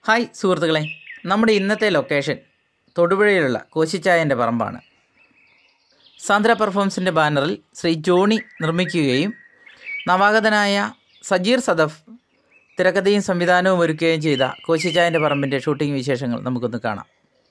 Hi സുഹൃത്തുക്കളെ നമ്മുടെ ഇന്നത്തെ ലൊക്കേഷൻ തൊടുപുഴയിലുള്ള കോശിച്ചായൻ്റെ പറമ്പാണ് സാന്ദ്ര പെർഫോംസിൻ്റെ ബാനറിൽ ശ്രീ ജോണി നിർമ്മിക്കുകയും നവാഗതനായ സജീർ സദഫ് തിരക്കഥയും സംവിധാനവും ഒരുക്കുകയും ചെയ്ത കോശിച്ചായൻ്റെ പറമ്പിൻ്റെ ഷൂട്ടിംഗ് വിശേഷങ്ങൾ നമുക്കൊന്ന് കാണാം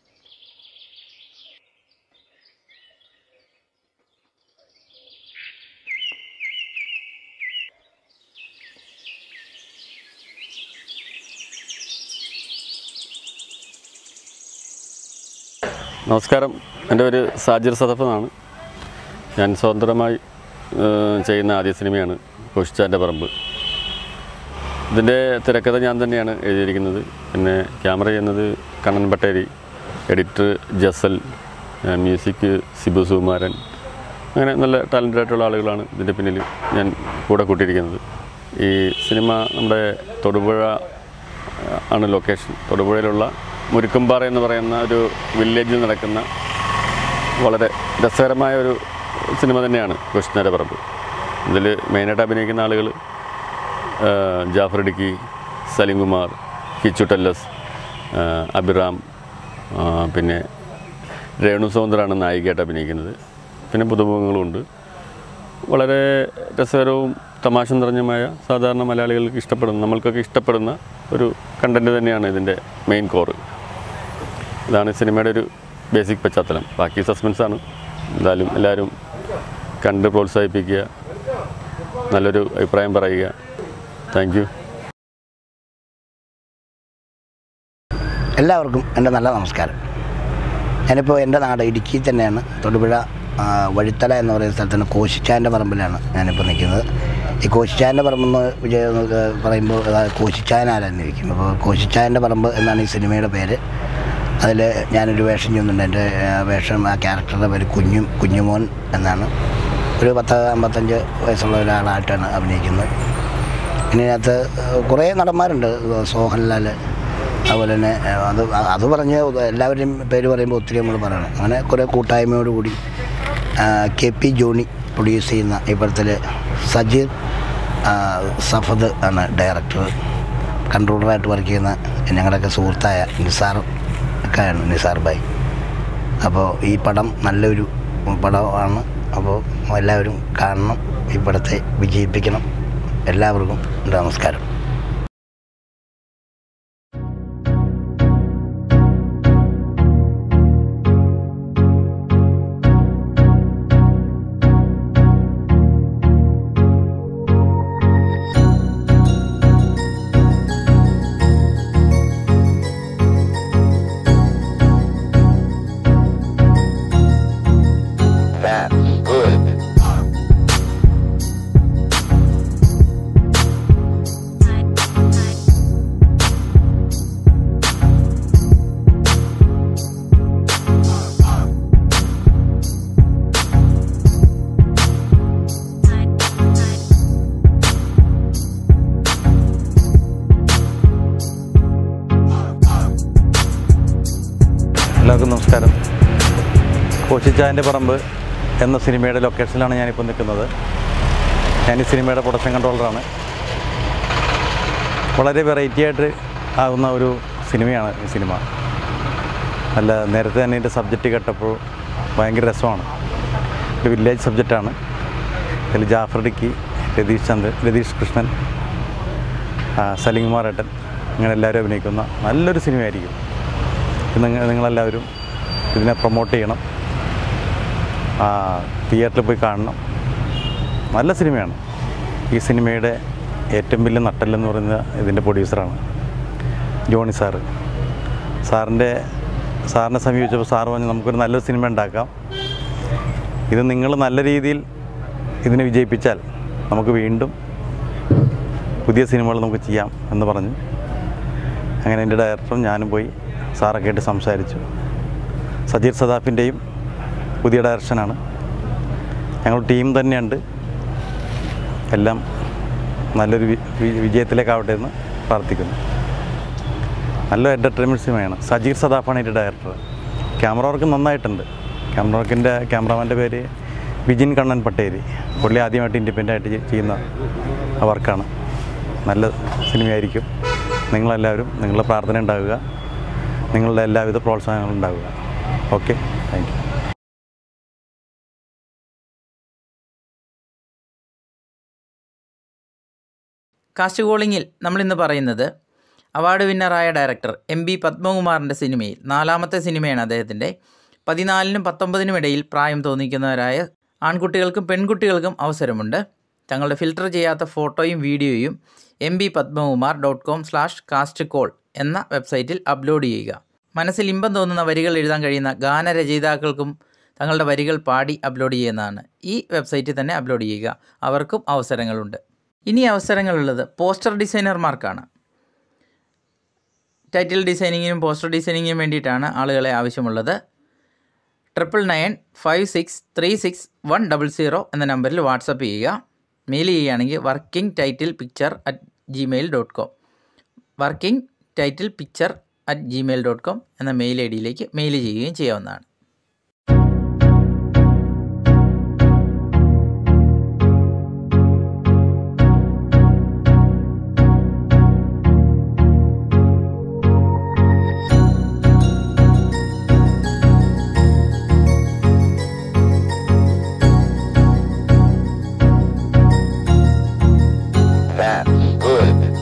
നമസ്കാരം എൻ്റെ പേര് സാജിർ സദഫ് എന്നാണ് ഞാൻ സ്വതന്ത്രമായി ഏഹ്, ചെയ്യുന്ന ആദ്യ സിനിമയാണ് കോഷിച്ചാൻ്റെ പറമ്പ് ഇതിൻ്റെ തിരക്കഥ ഞാൻ തന്നെയാണ് എഴുതിയിരിക്കുന്നത് പിന്നെ ക്യാമറ ചെയ്യുന്നത് കണ്ണൻ പട്ടേരി എഡിറ്റർ ജസൽ ഏഹ്, മ്യൂസിക് സിബു സുകുമാരൻ അങ്ങനെ നല്ല ടാലൻറ്റഡ് ആയിട്ടുള്ള ആളുകളാണ് ഇതിൻ്റെ പിന്നിൽ ഞാൻ കൂടെ കൂട്ടിയിരിക്കുന്നത് ഈ സിനിമ നമ്മുടെ തൊടുപുഴ ഏഹ്, ആണ് ലൊക്കേഷൻ തൊടുപുഴയിലുള്ള മുരുക്കുംപാറ എന്ന് പറയുന്ന ഒരു വില്ലേജിൽ നടക്കുന്ന വളരെ രസകരമായ ഒരു സിനിമ തന്നെയാണ് കൃഷ്ണയുടെ പറമ്പ് ഇതിൽ മെയിനായിട്ട് അഭിനയിക്കുന്ന ആളുകൾ ജാഫർ ഇടുക്കി സലിംകുമാർ കിച്ചു ടെല്ലസ് ആ, അഭിറാം ആ, പിന്നെ രേണു സൗന്ദറാണ് നായികയായിട്ട് അഭിനയിക്കുന്നത് പിന്നെ പുതുമുഖങ്ങളുമുണ്ട് വളരെ രസകരവും തമാശ നിറഞ്ഞുമായ സാധാരണ മലയാളികൾക്ക് ഇഷ്ടപ്പെടുന്ന നമ്മൾക്കൊക്കെ ഇഷ്ടപ്പെടുന്ന ഒരു കണ്ടൻറ്റ് തന്നെയാണ് ഇതിൻ്റെ മെയിൻ കോറ് ഇതാണ് സിനിമയുടെ ഒരു ബേസിക് പശ്ചാത്തലം ബാക്കി സസ്പെൻസ് ആണ് എന്തായാലും എല്ലാവരും കണ്ട് പ്രോത്സാഹിപ്പിക്കുക നല്ലൊരു അഭിപ്രായം പറയുക താങ്ക് യു എല്ലാവർക്കും എൻ്റെ നല്ല നമസ്കാരം ഞാനിപ്പോൾ എൻ്റെ നാട് ഇടുക്കി തന്നെയാണ് തൊടുപുഴ ആ, വഴിത്തല എന്ന് പറയുന്ന സ്ഥലത്താണ് കോശിച്ചാൻ്റെ പറമ്പിലാണ് ഞാനിപ്പോൾ നിൽക്കുന്നത് ഈ കോശിച്ചാൻ്റെ പറമ്പെന്ന് വിജയ പറയുമ്പോൾ അതായത് കോശിച്ചായൻ ആരാന്ന് ചോദിക്കും അപ്പോൾ കോശിച്ചായൻ്റെ പറമ്പ് എന്നാണ് ഈ സിനിമയുടെ പേര് അതിൽ ഞാനൊരു വേഷം ചെയ്യുന്നുണ്ട് എൻ്റെ ആ, വേഷം ആ ക്യാരക്ടറുടെ പേര് കുഞ്ഞും കുഞ്ഞുമോൻ എന്നാണ് ഒരു പത്ത് അമ്പത്തഞ്ച് വയസ്സുള്ള ഒരാളായിട്ടാണ് അഭിനയിക്കുന്നത് ഇതിനകത്ത് കുറേ നടന്മാരുണ്ട് സോഹൻലാൽ അതുപോലെ തന്നെ ഏഹ്, അത് അത് പറഞ്ഞ് എല്ലാവരുടെയും പേര് പറയുമ്പോൾ ഒത്തിരി നമ്മൾ പറയണം അങ്ങനെ കുറേ കൂട്ടായ്മയോടുകൂടി ആ, കെ പി ജോണി പ്രൊഡ്യൂസ് ചെയ്യുന്ന ഈ പടത്തിൽ സജീർ ആ, സഫദ് ആണ് ഡയറക്ടർ കൺട്രോളറായിട്ട് വർക്ക് ചെയ്യുന്ന ഞങ്ങളുടെയൊക്കെ സുഹൃത്തായ നിസാർ ഒക്കെയാണ് നിസാർ ഭായ് അപ്പോൾ ഈ പടം നല്ലൊരു പടമാണ് അപ്പോൾ എല്ലാവരും കാണണം ഈ പടത്തെ വിജയിപ്പിക്കണം എല്ലാവർക്കും എൻ്റെ നമസ്കാരം That's good. എല്ലാവർക്കും നമസ്കാരം കോശിച്ചായൻ്റെ പറമ്പ് എന്ന സിനിമയുടെ ലൊക്കേഷനിലാണ് ഞാനിപ്പോൾ നിൽക്കുന്നത് ഞാൻ ഈ സിനിമയുടെ പ്രൊഡക്ഷൻ കൺട്രോളറാണ് വളരെ വെറൈറ്റി ആയിട്ട് ആകുന്ന ഒരു സിനിമയാണ് ഈ സിനിമ നല്ല നേരത്തെ തന്നെ ഇതിൻ്റെ സബ്ജക്റ്റ് കേട്ടപ്പോൾ ഭയങ്കര രസമാണ് ഒരു വില്ലേജ് സബ്ജക്റ്റാണ് അതിൽ ജാഫർ ഡിക്കി രതീഷ് ചന്ദ് രതീഷ് കൃഷ്ണൻ ആ, സലിംകുമാർ ഏട്ടൻ അങ്ങനെ എല്ലാവരും അഭിനയിക്കുന്ന നല്ലൊരു സിനിമയായിരിക്കും നിങ്ങൾ നിങ്ങളെല്ലാവരും ഇതിനെ പ്രൊമോട്ട് ചെയ്യണം ആ, തിയേറ്ററിൽ പോയി കാണണം നല്ല സിനിമയാണ് ഈ സിനിമയുടെ ഏറ്റവും വലിയ നട്ടല്ലെന്ന് പറയുന്ന ഇതിൻ്റെ പ്രൊഡ്യൂസറാണ് ജോണി സാറ് സാറിൻ്റെ സാറിനെ സമീപിച്ചപ്പോൾ സാറ് പറഞ്ഞു നമുക്കൊരു നല്ലൊരു സിനിമ ഉണ്ടാക്കാം ഇത് നിങ്ങൾ നല്ല രീതിയിൽ ഇതിനെ വിജയിപ്പിച്ചാൽ നമുക്ക് വീണ്ടും പുതിയ സിനിമകൾ നമുക്ക് ചെയ്യാം എന്ന് പറഞ്ഞു അങ്ങനെ എൻ്റെ ഡയറക്ടറും ഞാനും പോയി സാറൊക്കെ ആയിട്ട് സംസാരിച്ചു സജീർ സദാഫിൻ്റെയും പുതിയ ഡയറക്ഷനാണ് ഞങ്ങൾ ടീം തന്നെയുണ്ട് എല്ലാം നല്ലൊരു വി- വി- വിജയത്തിലേക്കാവട്ടെ എന്ന് പ്രാർത്ഥിക്കുന്നു നല്ല എൻ്റർടൈൻമെൻറ്റ് സിനിമയാണ് സജീർ സദാഫാണ് എൻ്റെ ഡയറക്ടർ ക്യാമറ വർക്ക് നന്നായിട്ടുണ്ട് ക്യാമറ വർക്കിൻ്റെ ക്യാമറാമാൻ്റെ പേര് വിജിൻ കണ്ണൻ പട്ടേരി പുള്ളി ആദ്യമായിട്ട് ഇൻഡിപെൻഡൻ്റ് ആയിട്ട് ചെ- ചെയ്യുന്ന വർക്കാണ് നല്ല സിനിമയായിരിക്കും നിങ്ങളെല്ലാവരും നിങ്ങളുടെ പ്രാർത്ഥന ഉണ്ടാവുക നിങ്ങളുടെ എല്ലാവിധ പ്രോത്സാഹനങ്ങളും ഉണ്ടാവുക ഓക്കെ താങ്ക് യു കാസ്റ്റ് കോളിങ്ങിൽ നമ്മളിന്ന് പറയുന്നത് അവാർഡ് വിന്നറായ ഡയറക്ടർ എം ബി പത്മകുമാറിൻ്റെ സിനിമയിൽ നാലാമത്തെ സിനിമയാണ് അദ്ദേഹത്തിൻ്റെ പതിനാലിനും പത്തൊമ്പതിനും ഇടയിൽ പ്രായം തോന്നിക്കുന്നവരായ ആൺകുട്ടികൾക്കും പെൺകുട്ടികൾക്കും അവസരമുണ്ട് തങ്ങളുടെ ഫിൽട്ടർ ചെയ്യാത്ത ഫോട്ടോയും വീഡിയോയും M B Padmakumar dot com slash cast call എന്ന വെബ്സൈറ്റിൽ അപ്ലോഡ് ചെയ്യുക മനസ്സിൽ ഇമ്പം തോന്നുന്ന വരികൾ എഴുതാൻ കഴിയുന്ന ഗാനരചയിതാക്കൾക്കും തങ്ങളുടെ വരികൾ പാടി അപ്ലോഡ് ചെയ്യുന്നതാണ് ഈ വെബ്സൈറ്റിൽ തന്നെ അപ്ലോഡ് ചെയ്യുക അവർക്കും അവസരങ്ങളുണ്ട് ഇനി അവസരങ്ങളുള്ളത് പോസ്റ്റർ ഡിസൈനർമാർക്കാണ് ടൈറ്റിൽ ഡിസൈനിങ്ങിനും പോസ്റ്റർ ഡിസൈനിങ്ങിനും വേണ്ടിയിട്ടാണ് ആളുകളെ ആവശ്യമുള്ളത് triple nine five six three six one double zero എന്ന നമ്പറിൽ വാട്സപ്പ് ചെയ്യുക മെയിൽ ചെയ്യുകയാണെങ്കിൽ working title picture at Gmail dot com working title picture at Gmail dot com എന്ന മെയിൽ ഐ ഡിയിലേക്ക് മെയിൽ ചെയ്യുകയും ചെയ്യാവുന്നതാണ് That's good.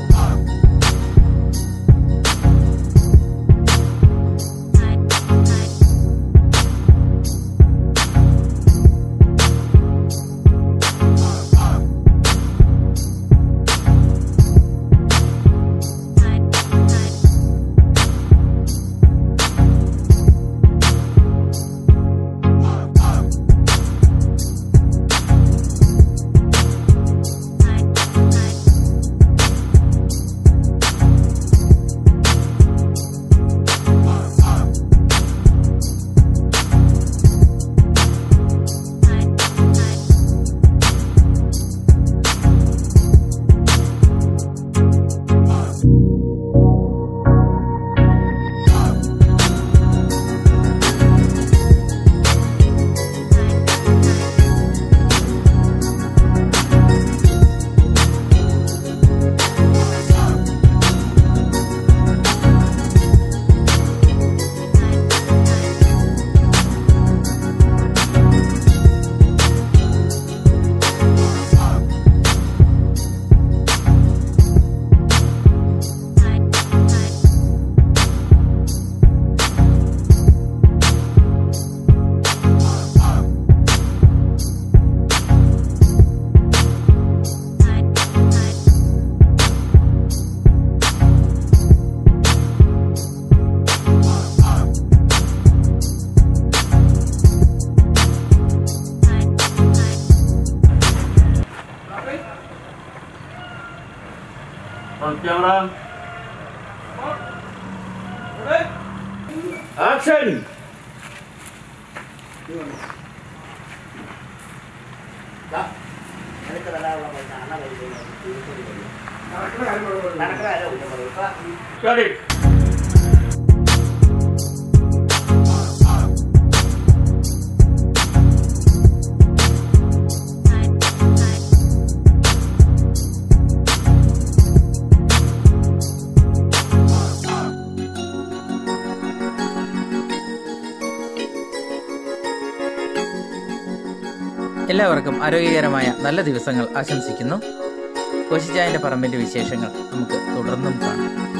എല്ലാവർക്കും ആരോഗ്യകരമായ നല്ല ദിവസങ്ങൾ ആശംസിക്കുന്നു കോശിച്ചായൻ്റെ പറമ്പിൻ്റെ വിശേഷങ്ങൾ നമുക്ക് തുടർന്നും കാണാം